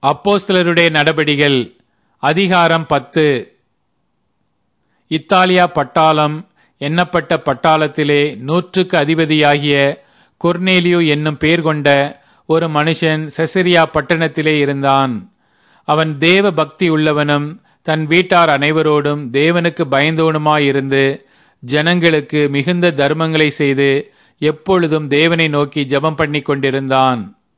அப்போஸ்தலருடைய நடபடிகள் அதிகாரம் பத்து இத்தாலியா பட்டாளம் எண்ணப்பட்ட பட்டாளத்திலே நூற்றுக்கு அதிபதியாகிய கொர்னேலியு என்னும் பேர் கொண்ட ஒரு மனுஷன் செசரியா பட்டணத்திலே இருந்தான் அவன் தேவ பக்தி உள்ளவனும் தன் வீட்டார் அனைவரோடும் தேவனுக்கு பயந்தவனுமாயிருந்து ஜனங்களுக்கு மிகுந்த தர்மங்களை செய்து எப்பொழுதும் தேவனை நோக்கி ஜெபம் பண்ணிக் கொண்டிருந்தான்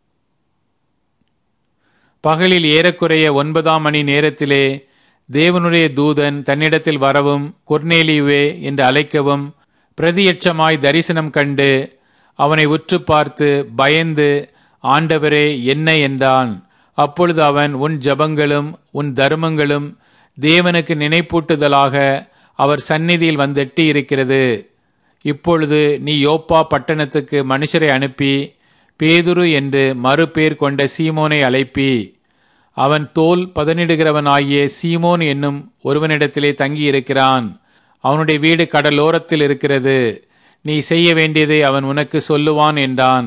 பகலில் ஏறக்குறைய ஒன்பதாம் மணி நேரத்திலே தேவனுடைய தூதன் தன்னிடத்தில் வரவும் கொர்னேலியுவே என்று அழைக்கவும் பிரதியட்சமாய் தரிசனம் கண்டு அவனை உற்று பார்த்து பயந்து ஆண்டவரே என்ன என்றான் அப்பொழுது அவன் உன் ஜபங்களும் உன் தர்மங்களும் தேவனுக்கு நினைப்பூட்டுதலாக அவர் சந்நிதியில் வந்தெட்டி இருக்கிறது இப்பொழுது நீ யோப்பா பட்டணத்துக்கு மனுஷரை அனுப்பி பேதுரு என்று மறுபேர் கொண்ட சீமோனை அழைப்பி அவன் தோல் பதனிடுகிறவனாகிய சீமோன் என்னும் ஒருவனிடத்திலே தங்கியிருக்கிறான் அவனுடைய வீடு கடலோரத்தில் இருக்கிறது நீ செய்ய வேண்டியதை அவன் உனக்கு சொல்லுவான் என்றான்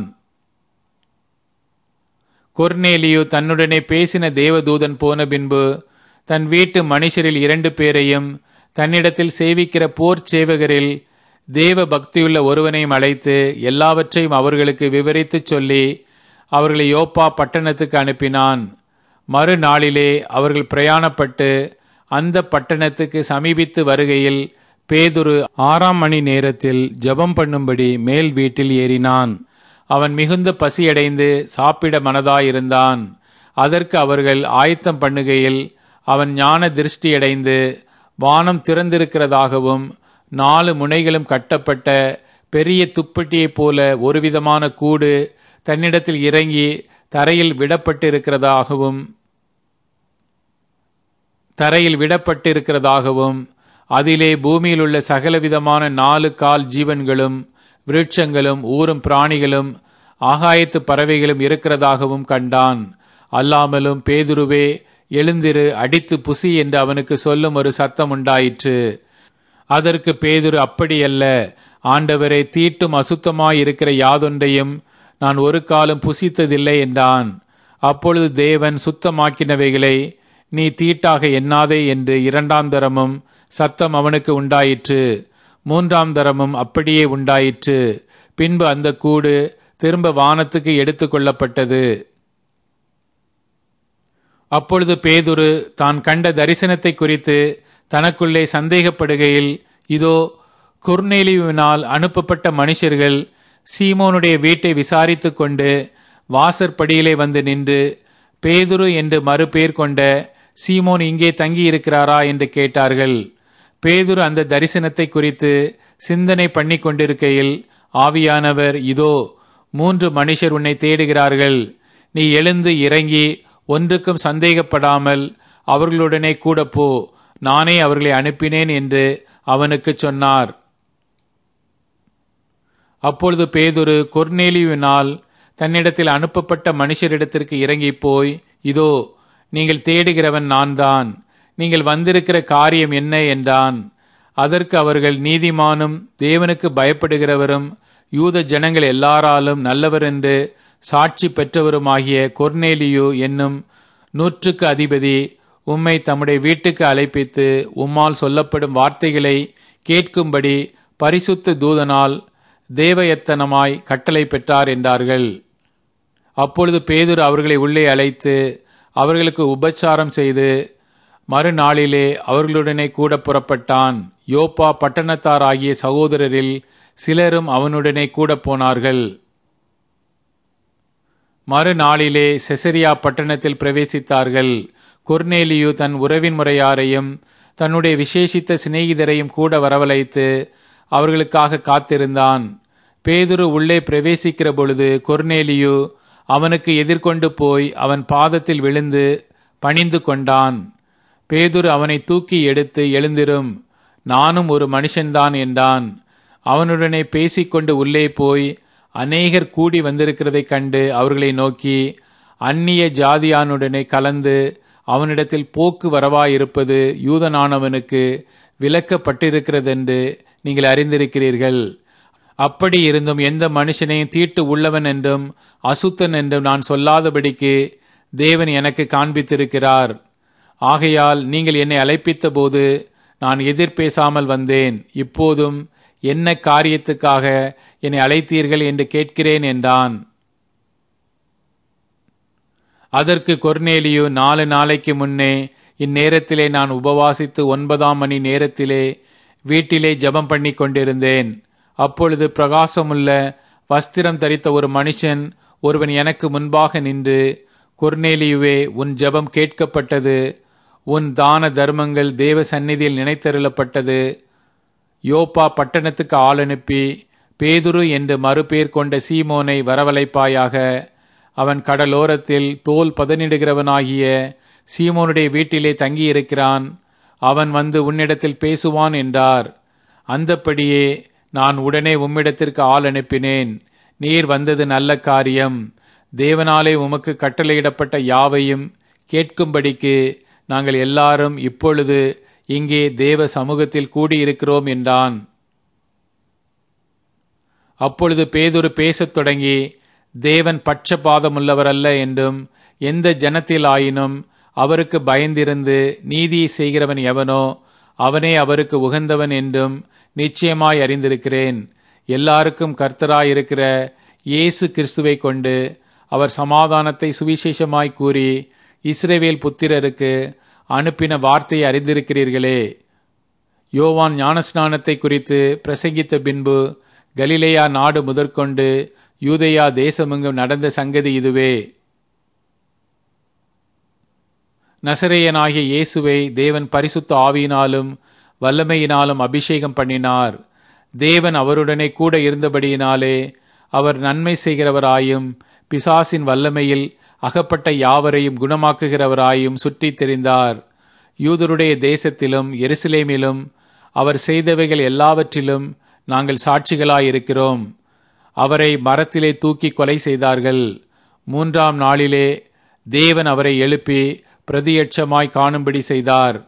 கொர்னேலியு தன்னுடனே பேசின தேவதூதன் போன பின்பு தன் வீட்டு மனுஷரில் இரண்டு பேரையும் தன்னிடத்தில் சேவிக்கிற போர் சேவகரில் தேவ பக்தியுள்ள ஒருவனையும் அழைத்து எல்லாவற்றையும் அவர்களுக்கு விவரித்துச் சொல்லி அவர்களை யோப்பா பட்டணத்துக்கு அனுப்பினான் மறுநாளிலே அவர்கள் பிரயாணப்பட்டு அந்த பட்டணத்துக்கு சமீபித்து வருகையில் பேதுரு ஆறாம் மணி நேரத்தில் ஜெபம் பண்ணும்படி மேல் வீட்டில் ஏறினான் அவன் மிகுந்த பசியடைந்து சாப்பிட மனதாயிருந்தான் அதற்கு அவர்கள் ஆயத்தம் பண்ணுகையில் அவன் ஞான திருஷ்டியடைந்து வானம் திறந்திருக்கிறதாகவும் நாலு முனைகளும் கட்டப்பட்ட பெரிய துப்பட்டியைப் போல ஒருவிதமான கூடு தன்னிடத்தில் இறங்கி தரையில் விடப்பட்டிருக்கிறதாகவும் தரையில் விடப்பட்டிருக்கிறதாகவும் அதிலே பூமியில் உள்ள சகலவிதமான நாலு கால் ஜீவன்களும் விருட்சங்களும் ஊரும் பிராணிகளும் ஆகாயத்து பறவைகளும் இருக்கிறதாகவும் கண்டான் அல்லாமலும் பேதுருவே எழுந்திரு அடித்து புசி என்று அவனுக்கு சொல்லும் ஒரு சத்தம் உண்டாயிற்று அதற்கு பேதுரு அப்படியல்ல ஆண்டவரை தீட்டும் அசுத்தமாயிருக்கிற யாதொன்றையும் நான் ஒரு காலம் புசித்ததில்லை என்றான் அப்பொழுது தேவன் சுத்தமாக்கினவைகளை நீ தீட்டாக எண்ணாதே என்று இரண்டாம் தரமும் சத்தம் அவனுக்கு உண்டாயிற்று மூன்றாம் தரமும் அப்படியே உண்டாயிற்று பின்பு அந்த கூடு திரும்ப வானத்துக்கு எடுத்துக் கொள்ளப்பட்டது அப்பொழுது பேதுரு தான் கண்ட தரிசனத்தை குறித்து தனக்குள்ளே சந்தேகப்படுகையில் இதோ குர்நேலியுவினால் அனுப்பப்பட்ட மனுஷர்கள் சீமோனுடைய வீட்டை விசாரித்துக் கொண்டு வாசற்படியிலே வந்து நின்று பேதுரு என்று மறுபேர் கொண்ட சீமோன் இங்கே தங்கியிருக்கிறாரா என்று கேட்டார்கள் பேதுரு அந்த தரிசனத்தை குறித்து சிந்தனை பண்ணி கொண்டிருக்கையில் ஆவியானவர் இதோ மூன்று மனுஷர் உன்னை தேடுகிறார்கள் நீ எழுந்து இறங்கி ஒன்றுக்கும் சந்தேகப்படாமல் அவர்களுடனே கூட போ நானே அவர்களை அனுப்பினேன் என்று அவனுக்கு சொன்னார் அப்பொழுது பேதுரு கொர்நேலியுவினால் தன்னிடத்தில் அனுப்பப்பட்ட மனுஷரிடத்திற்கு இறங்கி போய் இதோ நீங்கள் தேடுகிறவன் நான் தான் நீங்கள் வந்திருக்கிற காரியம் என்ன என்றான் அதற்கு அவர்கள் நீதிமானும் தேவனுக்கு பயப்படுகிறவரும் யூத ஜனங்கள் எல்லாராலும் நல்லவர் என்று சாட்சி பெற்றவருமாகிய கொர்னேலியு என்னும் நூற்றுக்கு அதிபதி உம்மை தம்முடைய வீட்டுக்கு அழைப்பித்து உம்மால் சொல்லப்படும் வார்த்தைகளை கேட்கும்படி பரிசுத்த தூதனால் தேவயத்தனமாய் கட்டளை பெற்றார் என்றார்கள் அப்பொழுது பேதுரு அவர்களை உள்ளே அழைத்து அவர்களுக்கு உபச்சாரம் செய்து மறுநாளிலே அவர்களுடனே கூட புறப்பட்டான் யோப்பா பட்டணத்தாராகிய சகோதரரில் சிலரும் அவனுடனே கூட போனார்கள் மறுநாளிலே செசரியா பட்டணத்தில் பிரவேசித்தார்கள் கொர்னேலியு தன் உறவின் முறையாரையும் தன்னுடைய விசேஷித்த சிநேகிதரையும் கூட வரவழைத்து அவர்களுக்காக காத்திருந்தான் பேதுரு உள்ளே பிரவேசிக்கிற பொழுது கொர்னேலியு அவனுக்கு எதிர்கொண்டு போய் அவன் பாதத்தில் விழுந்து பணிந்து கொண்டான் பேதுரு அவனை தூக்கி எடுத்து எழுந்திரும் நானும் ஒரு மனுஷன்தான் என்றான் அவனுடனே பேசிக்கொண்டு உள்ளே போய் அநேகர் கூடி வந்திருக்கிறதைக் கண்டு அவர்களை நோக்கி அந்நிய ஜாதியானுடனே கலந்து அவனிடத்தில் போக்கு வரவாயிருப்பது யூதனானவனுக்கு விலக்கப்பட்டிருக்கிறதென்று நீங்கள் அறிந்திருக்கிறீர்கள் அப்படி இருந்தும் எந்த மனுஷனையும் தீட்டு உள்ளவன் என்றும் அசுத்தன் என்றும் நான் சொல்லாதபடிக்கு தேவன் எனக்கு காண்பித்திருக்கிறார் ஆகையால் நீங்கள் என்னை அழைப்பித்த போது நான் எதிர்பேசாமல் வந்தேன் இப்போதும் என்ன காரியத்துக்காக என்னை அழைத்தீர்கள் என்று கேட்கிறேன் என்றான் அதற்கு கொர்நேலியு நாலு நாளைக்கு முன்னே இந்நேரத்திலே நான் உபவாசித்து ஒன்பதாம் மணி நேரத்திலே வீட்டிலே ஜெபம் பண்ணி கொண்டிருந்தேன் அப்பொழுது பிரகாசமுள்ள வஸ்திரம் தரித்த ஒரு மனுஷன் ஒருவன் எனக்கு முன்பாக நின்று கொர்நேலியுவே உன் ஜெபம் கேட்கப்பட்டது உன் தான தர்மங்கள் தேவ சந்நிதியில் நினைத்தருளப்பட்டது யோப்பா பட்டணத்துக்கு ஆள் அனுப்பி பேதுரு என்று மறுபேர் கொண்ட சீமோனை வரவழைப்பாயாக அவன் கடலோரத்தில் தோல் பதனிடுகிறவனாகிய சீமோனுடைய வீட்டிலே தங்கியிருக்கிறான் அவன் வந்து உன்னிடத்தில் பேசுவான் என்றார் அந்தப்படியே நான் உடனே உம்மிடத்திற்கு ஆள் அனுப்பினேன் நீர் வந்தது நல்ல காரியம் தேவனாலே உமக்கு கட்டளையிடப்பட்ட யாவையும் கேட்கும்படிக்கு நாங்கள் எல்லாரும் இப்பொழுது இங்கே தேவ சமூகத்தில் கூடியிருக்கிறோம் என்றான் அப்பொழுது பேதுரு பேசத் தொடங்கி தேவன் பட்சபாதமுள்ளவரல்ல என்றும் எந்த ஜனத்திலாயினும் அவருக்கு பயந்திருந்து நீதியை செய்கிறவன் எவனோ அவனே அவருக்கு உகந்தவன் என்றும் நிச்சயமாய் அறிந்திருக்கிறேன் எல்லாருக்கும் கர்த்தராயிருக்கிற இயேசு கிறிஸ்துவை கொண்டு அவர் சமாதானத்தை சுவிசேஷமாய் கூறி இஸ்ரேவேல் புத்திரருக்கு அனுப்பின வார்த்தையை அறிந்திருக்கிறீர்களே யோவான் ஞானஸ்நானத்தை குறித்து பிரசங்கித்த பின்பு கலிலேயா நாடு முதற்கொண்டு யூதேயா தேசமெங்கும் நடந்த சங்கதி இதுவே நசரேயனாகிய இயேசுவை தேவன் பரிசுத்த ஆவியினாலும் வல்லமையினாலும் அபிஷேகம் பண்ணினார் தேவன் அவருடனே கூட இருந்தபடியினாலே அவர் நன்மை செய்கிறவராயும் பிசாசின் வல்லமையில் அகப்பட்ட யாவரையும் குணமாக்குகிறவராயும் சுற்றித் தெரிந்தார் யூதருடைய தேசத்திலும் எருசலேமிலும் அவர் செய்தவைகள் எல்லாவற்றிலும் நாங்கள் சாட்சிகளாயிருக்கிறோம் அவரை மரத்திலே தூக்கி கொலை செய்தார்கள் மூன்றாம் நாளிலே தேவன் அவரை எழுப்பி பிரதியட்சமாய் காணும்படி செய்தார்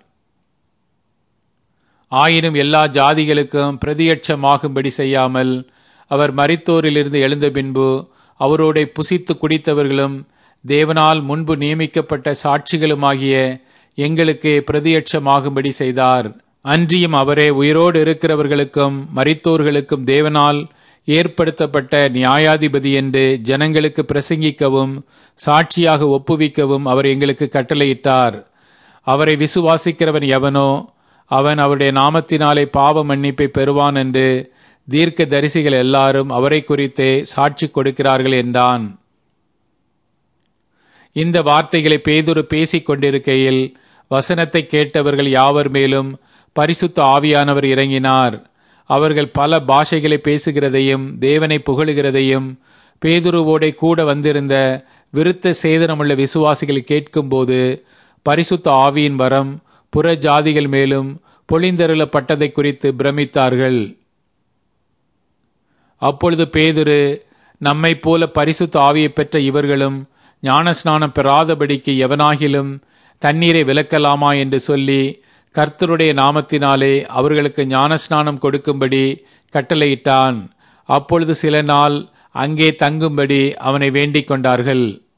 ஆயினும் எல்லா ஜாதிகளுக்கும் பிரதியட்சமாகும்படி செய்யாமல் அவர் மரித்தோரிலிருந்து எழுந்த பின்பு அவரோட புசித்து குடித்தவர்களும் தேவனால் முன்பு நியமிக்கப்பட்ட சாட்சிகளுமாகிய எங்களுக்கு பிரதியட்சமாகும்படி செய்தார் அன்றியும் அவரே உயிரோடு இருக்கிறவர்களுக்கும் மரித்தோர்களுக்கும் தேவனால் ஏற்படுத்தப்பட்ட நியாயாதிபதி என்று ஜனங்களுக்கு பிரசங்கிக்கவும் சாட்சியாக ஒப்புவிக்கவும் அவர் எங்களுக்கு கட்டளையிட்டார் அவரை விசுவாசிக்கிறவன் எவனோ அவன் அவருடைய நாமத்தினாலே பாவ மன்னிப்பை பெறுவான் என்று தீர்க்க தரிசிகள் எல்லாரும் அவரை குறித்தே சாட்சி கொடுக்கிறார்கள் என்றான் இந்த வார்த்தைகளை பேதுரு பேசிக் கொண்டிருக்கையில் வசனத்தை கேட்டவர்கள் யாவர் மேலும் பரிசுத்த ஆவியானவர் இறங்கினார் அவர்கள் பல பாஷைகளை பேசுகிறதையும் தேவனை புகழுகிறதையும் பேதுருவோடே கூட வந்திருந்த விருத்த சேதனமுள்ள விசுவாசிகள் கேட்கும்போது பரிசுத்த ஆவியின் வரம் புற ஜாதிகள் மேலும் பொழிந்தருளப்பட்டதை குறித்து பிரமித்தார்கள் அப்பொழுது பேதுரு நம்மை போல பரிசுத்த ஆவியை பெற்ற இவர்களும் ஞானஸ்நானம் பெறாதபடிக்கு எவனாகிலும் தண்ணீரை விலக்கலாமா என்று சொல்லி கர்த்தருடைய நாமத்தினாலே அவர்களுக்கு ஞானஸ்நானம் கொடுக்கும்படி கட்டளையிட்டான் அப்பொழுது சில நாள் அங்கே தங்கும்படி அவனை வேண்டிக் கொண்டார்கள்